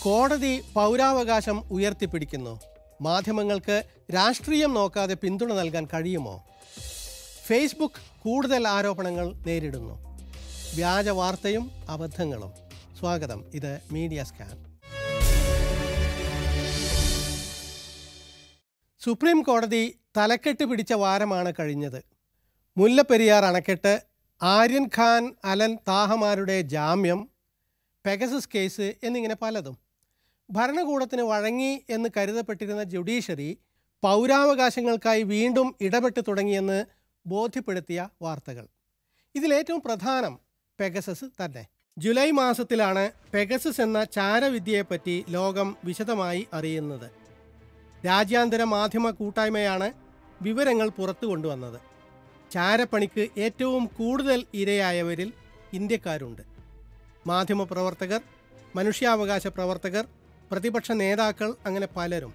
കോടതി പൗരാവകാശം ഉയർത്തിപ്പിടിക്കുന്നു മാധ്യമങ്ങൾക്ക് രാഷ്ട്രീയം നോക്കാതെ പിന്തുണ നൽകാൻ കഴിയുമോ ഫേസ്ബുക്ക് കൂടുതൽ ആരോപണങ്ങൾ നേരിടുന്നു വ്യാജ വാർത്തയും അബദ്ധങ്ങളും സ്വാഗതം ഇത് മീഡിയ സ്കാൻ സുപ്രീം കോടതി തലക്കെട്ട് പിടിച്ച വാരമാണ് കഴിഞ്ഞത് മുല്ലപ്പെരിയാർ അണക്കെട്ട് ആര്യൻ ഖാൻ അലൻ താഹമാരുടെ ജാമ്യം പെഗസസ് കേസ് എന്നിങ്ങനെ പലതും ഭരണകൂടത്തിന് വഴങ്ങി എന്ന് കരുതപ്പെട്ടിരുന്ന ജുഡീഷ്യറി പൗരാവകാശങ്ങൾക്കായി വീണ്ടും ഇടപെട്ട് തുടങ്ങിയെന്ന് ബോധ്യപ്പെടുത്തിയ വാർത്തകൾ ഇതിലേറ്റവും പ്രധാനം പെഗസസ് തന്നെ ജൂലൈ മാസത്തിലാണ് പെഗസസ് എന്ന ചാരവിദ്യയെപ്പറ്റി ലോകം വിശദമായി അറിയുന്നത് രാജ്യാന്തര മാധ്യമ കൂട്ടായ്മയാണ് വിവരങ്ങൾ പുറത്തു കൊണ്ടുവന്നത് ചാരപ്പണിക്ക് ഏറ്റവും കൂടുതൽ ഇരയായവരിൽ ഇന്ത്യക്കാരുണ്ട് മാധ്യമപ്രവർത്തകർ മനുഷ്യാവകാശ പ്രവർത്തകർ പ്രതിപക്ഷ നേതാക്കൾ അങ്ങനെ പലരും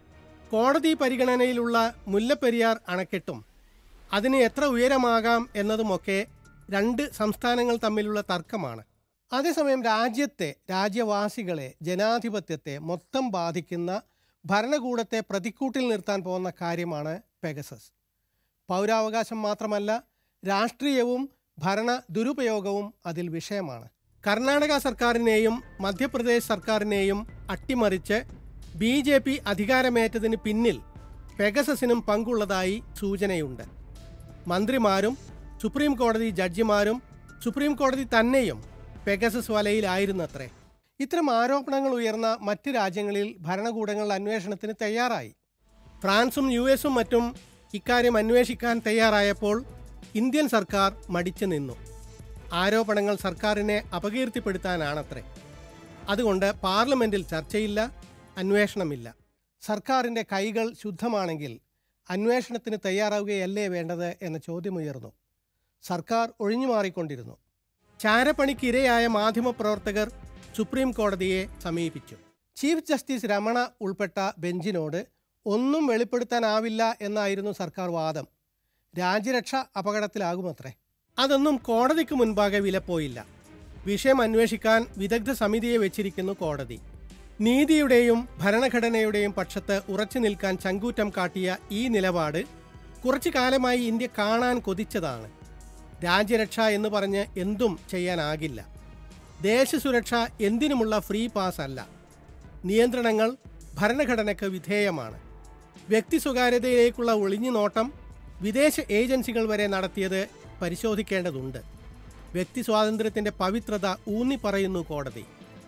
കോടതി പരിഗണനയിലുള്ള മുല്ലപ്പെരിയാർ അണക്കെട്ടും അതിന് എത്ര ഉയരമാകാം എന്നതുമൊക്കെ രണ്ട് സംസ്ഥാനങ്ങൾ തമ്മിലുള്ള തർക്കമാണ് അതേസമയം രാജ്യത്തെ രാജ്യവാസികളെ ജനാധിപത്യത്തെ മൊത്തം ബാധിക്കുന്ന ഭരണകൂടത്തെ പ്രതിക്കൂട്ടിൽ നിർത്താൻ പോകുന്ന കാര്യമാണ് പെഗസസ് പൗരാവകാശം മാത്രമല്ല രാഷ്ട്രീയവും ഭരണ ദുരുപയോഗവും അതിൽ വിഷയമാണ് കർണാടക സർക്കാരിനെയും മധ്യപ്രദേശ് സർക്കാരിനെയും അട്ടിമറിച്ച് ബി ജെ പി അധികാരമേറ്റതിന് പിന്നിൽ പെഗസസിനും പങ്കുള്ളതായി സൂചനയുണ്ട് മന്ത്രിമാരും സുപ്രീം കോടതി ജഡ്ജിമാരും സുപ്രീം കോടതി തന്നെയും പെഗസസ് വലയിലായിരുന്നത്രേ ഇത്തരം ആരോപണങ്ങൾ ഉയർന്ന മറ്റ് രാജ്യങ്ങളിൽ ഭരണകൂടങ്ങൾ അന്വേഷണത്തിന് തയ്യാറായി ഫ്രാൻസും യു എസും മറ്റും ഇക്കാര്യം അന്വേഷിക്കാൻ തയ്യാറായപ്പോൾ ഇന്ത്യൻ സർക്കാർ മടിച്ചു നിന്നു ആരോപണങ്ങൾ സർക്കാരിനെ അപകീർത്തിപ്പെടുത്താനാണത്രേ അതുകൊണ്ട് പാർലമെന്റിൽ ചർച്ചയില്ല അന്വേഷണമില്ല സർക്കാരിൻ്റെ കൈകൾ ശുദ്ധമാണെങ്കിൽ അന്വേഷണത്തിന് തയ്യാറാവുകയല്ലേ വേണ്ടത് എന്ന ചോദ്യമുയർന്നു സർക്കാർ ഒഴിഞ്ഞുമാറിക്കൊണ്ടിരുന്നു ചാരപ്പണിക്കിരയായ മാധ്യമപ്രവർത്തകർ സുപ്രീം കോടതിയെ സമീപിച്ചു ചീഫ് ജസ്റ്റിസ് രമണ ഉൾപ്പെട്ട ബെഞ്ചിനോട് ഒന്നും വെളിപ്പെടുത്താനാവില്ല എന്നായിരുന്നു സർക്കാർ വാദം രാജ്യരക്ഷ അപകടത്തിലാകുമത്രേ അതൊന്നും കോടതിക്ക് മുൻപാകെ വിലപ്പോയില്ല വിഷയം അന്വേഷിക്കാൻ വിദഗ്ധ സമിതിയെ വെച്ചിരിക്കുന്നു കോടതി നീതിയുടെയും ഭരണഘടനയുടെയും പക്ഷത്ത് ഉറച്ചു നിൽക്കാൻ ചങ്കൂറ്റം കാട്ടിയ ഈ നിലപാട് കുറച്ചു കാലമായി ഇന്ത്യ കാണാൻ കൊതിച്ചതാണ് രാജ്യരക്ഷ എന്ന് പറഞ്ഞ് എന്തും ചെയ്യാനാകില്ല ദേശസുരക്ഷ എന്തിനുമുള്ള ഫ്രീ പാസ് അല്ല നിയന്ത്രണങ്ങൾ ഭരണഘടനയ്ക്ക് വിധേയമാണ് വ്യക്തി സ്വകാര്യതയിലേക്കുള്ള ഒളിഞ്ഞുനോട്ടം വിദേശ ഏജൻസികൾ വരെ നടത്തിയത് പരിശോധിക്കേണ്ടതുണ്ട് വ്യക്തി സ്വാതന്ത്ര്യത്തിൻ്റെ പവിത്രത ഊന്നി പറയുന്നു കോടതി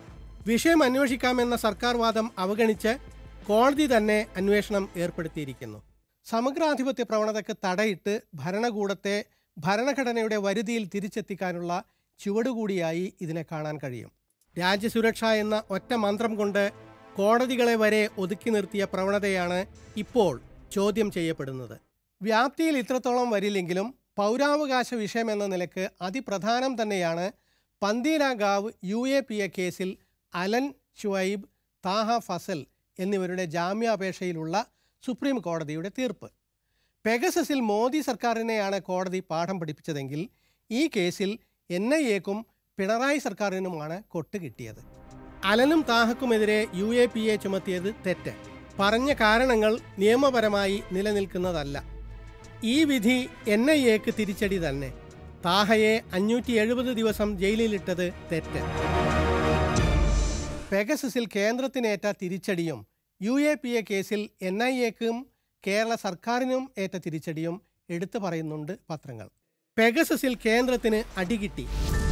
വിഷയം അന്വേഷിക്കാമെന്ന സർക്കാർ വാദം അവഗണിച്ച് കോടതി തന്നെ അന്വേഷണം ഏർപ്പെടുത്തിയിരിക്കുന്നു സമഗ്രാധിപത്യ പ്രവണതയ്ക്ക് തടയിട്ട് ഭരണകൂടത്തെ ഭരണഘടനയുടെ വരുതിയിൽ തിരിച്ചെത്തിക്കാനുള്ള ചുവടുകൂടിയായി ഇതിനെ കാണാൻ കഴിയും രാജ്യസുരക്ഷ എന്ന ഒറ്റ മന്ത്രം കൊണ്ട് കോടതികളെ വരെ ഒതുക്കി നിർത്തിയ പ്രവണതയാണ് ഇപ്പോൾ ചോദ്യം ചെയ്യപ്പെടുന്നത് വ്യാപ്തിയിൽ ഇത്രത്തോളം വരില്ലെങ്കിലും പൗരാവകാശ വിഷയം എന്ന നിലക്ക് അതിപ്രധാനം തന്നെയാണ് Pantheerankavu U A P A കേസിൽ അലൻ ഷുഐബ് താഹ ഫസൽ എന്നിവരുടെ ജാമ്യാപേക്ഷയിലുള്ള സുപ്രീം കോടതിയുടെ തീർപ്പ് പെഗസസിൽ മോദി സർക്കാരിനെയാണ് കോടതി പാഠം പഠിപ്പിച്ചതെങ്കിൽ ഈ കേസിൽ എൻ ഐ എക്കും പിണറായി സർക്കാരിനുമാണ് കൊട്ട് കിട്ടിയത് അലനും താഹക്കുമെതിരെ യു എ പി എ ചുമത്തിയത് തെറ്റ് പറഞ്ഞ കാരണങ്ങൾ നിയമപരമായി നിലനിൽക്കുന്നതല്ല ഈ വിധി എൻ ഐ എക്ക് തിരിച്ചടി തന്നെ താഹയെ അഞ്ഞൂറ്റി എഴുപത് ദിവസം ജയിലിലിട്ടത് തെറ്റ് പെഗസസിൽ കേന്ദ്രത്തിനേറ്റ തിരിച്ചടിയും യു എ പി എ കേസിൽ എൻ ഐ എക്കും കേരള സർക്കാരിനും ഏറ്റ തിരിച്ചടിയും എടുത്തു പറയുന്നുണ്ട് പത്രങ്ങൾ പെഗസസിൽ കേന്ദ്രത്തിന് അടികിട്ടി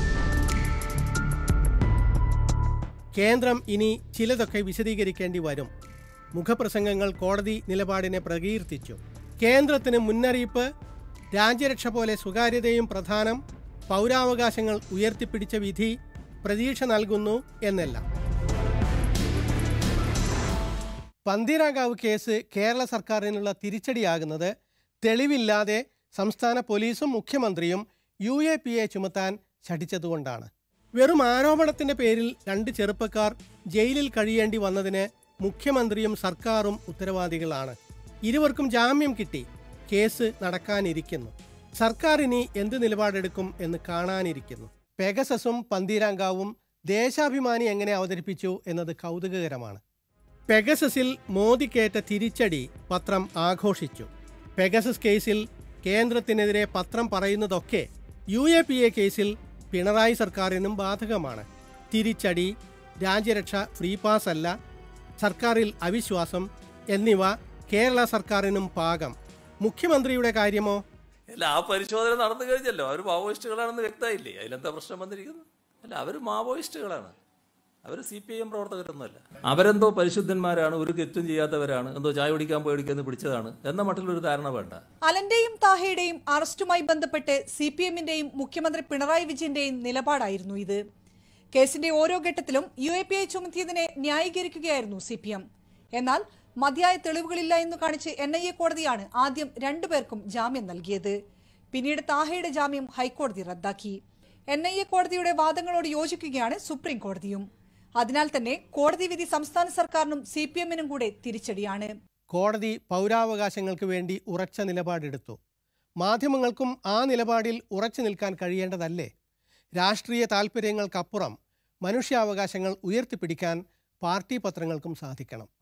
കേന്ദ്രം ഇനി ചിലതൊക്കെ വിശദീകരിക്കേണ്ടി വരും മുഖപ്രസംഗങ്ങൾ കോടതി നിലപാടിനെ പ്രകീർത്തിച്ചു കേന്ദ്രത്തിന് മുന്നറിയിപ്പ് രാജ്യരക്ഷ പോലെ സ്വകാര്യതയും പ്രധാനം പൗരാവകാശങ്ങൾ ഉയർത്തിപ്പിടിച്ച വിധി പ്രതീക്ഷ നൽകുന്നു എന്നെല്ലാം പന്തീരാങ്കാവ് കേസ് കേരള സർക്കാരിനുള്ള തിരിച്ചടിയാകുന്നത് തെളിവില്ലാതെ സംസ്ഥാന പോലീസും മുഖ്യമന്ത്രിയും യു എ പി എ ചുമത്താൻ ശഠിച്ചതുകൊണ്ടാണ് വെറും ആരോപണത്തിന്റെ പേരിൽ രണ്ട് ചെറുപ്പക്കാർ ജയിലിൽ കഴിയേണ്ടി വന്നതിന് മുഖ്യമന്ത്രിയും സർക്കാരും ഉത്തരവാദികളാണ് ഇരുവർക്കും ജാമ്യം കിട്ടി കേസ് നടക്കാനിരിക്കുന്നു സർക്കാർ ഇനി എന്ത് നിലപാടെടുക്കും എന്ന് കാണാനിരിക്കുന്നു പെഗസസും പന്തീരാങ്കാവും ദേശാഭിമാനി എങ്ങനെ അവതരിപ്പിച്ചു എന്നത് കൗതുകകരമാണ് പെഗസസിൽ മോദിക്കേറ്റ തിരിച്ചടി പത്രം ആഘോഷിച്ചു പെഗസസ് കേസിൽ കേന്ദ്രത്തിനെതിരെ പത്രം പറയുന്നതൊക്കെ യു എ പി എ കേസിൽ പിണറായി സർക്കാരിനും ബാധകമാണ് തിരിച്ചടി രാജ്യരക്ഷ ഫ്രീ പാസ് അല്ല സർക്കാരിൽ അവിശ്വാസം എന്നിവ കേരള സർക്കാരിനും പാകം മുഖ്യമന്ത്രിയുടെ കാര്യമോ അല്ല ആ പരിശോധന നടന്നു കഴിഞ്ഞല്ലോ അവർ മാവോയിസ്റ്റുകളാണെന്ന് വ്യക്തമായില്ലേ അതിലെന്താ പ്രശ്നം വന്നിരിക്കുന്നത് അല്ല അവർ മാവോയിസ്റ്റുകളാണ് അവർ സി പി ഐ എം പ്രവർത്തകരൊന്നുമല്ല അവരെന്തോ പരിശുദ്ധന്മാരാണ് ഒരു തെറ്റും ചെയ്യാത്തവരാണ് എന്തോ ചായ കുടിക്കാൻ പോയടിക്കാന്ന് പിടിച്ചതാണ് എന്ന മട്ടിലൊരു ധാരണ വേണ്ട അലന്റെയും താഹയുടെയും അറസ്റ്റുമായി ബന്ധപ്പെട്ട് സി പി എമ്മിന്റെയും മുഖ്യമന്ത്രി പിണറായി വിജയന്റെയും നിലപാടായിരുന്നു ഇത് കേസിന്റെ ഓരോ ഘട്ടത്തിലും യു എ പി ഐ ചുമത്തിയതിനെ ന്യായീകരിക്കുകയായിരുന്നു സി പി എം എന്നാൽ മതിയായ തെളിവുകളില്ല എന്ന് കാണിച്ച് എൻ ഐ എ കോടതിയാണ് ആദ്യം രണ്ടുപേർക്കും ജാമ്യം നൽകിയത് പിന്നീട് താഹയുടെ ജാമ്യം ഹൈക്കോടതി റദ്ദാക്കി എൻ ഐ എ കോടതിയുടെ വാദങ്ങളോട് യോജിക്കുകയാണ് സുപ്രീം കോടതിയും അതിനാൽ തന്നെ കോടതി വിധി സംസ്ഥാന സർക്കാരിനും സി പി എമ്മിനും കൂടെ തിരിച്ചടിയാണ് കോടതി പൗരാവകാശങ്ങൾക്ക് വേണ്ടി ഉറച്ച നിലപാടെടുത്തു മാധ്യമങ്ങൾക്കും ആ നിലപാടിൽ ഉറച്ചു നിൽക്കാൻ കഴിയേണ്ടതല്ലേ രാഷ്ട്രീയ താൽപ്പര്യങ്ങൾക്കപ്പുറം മനുഷ്യാവകാശങ്ങൾ ഉയർത്തിപ്പിടിക്കാൻ പാർട്ടി പത്രങ്ങൾക്കും സാധിക്കണം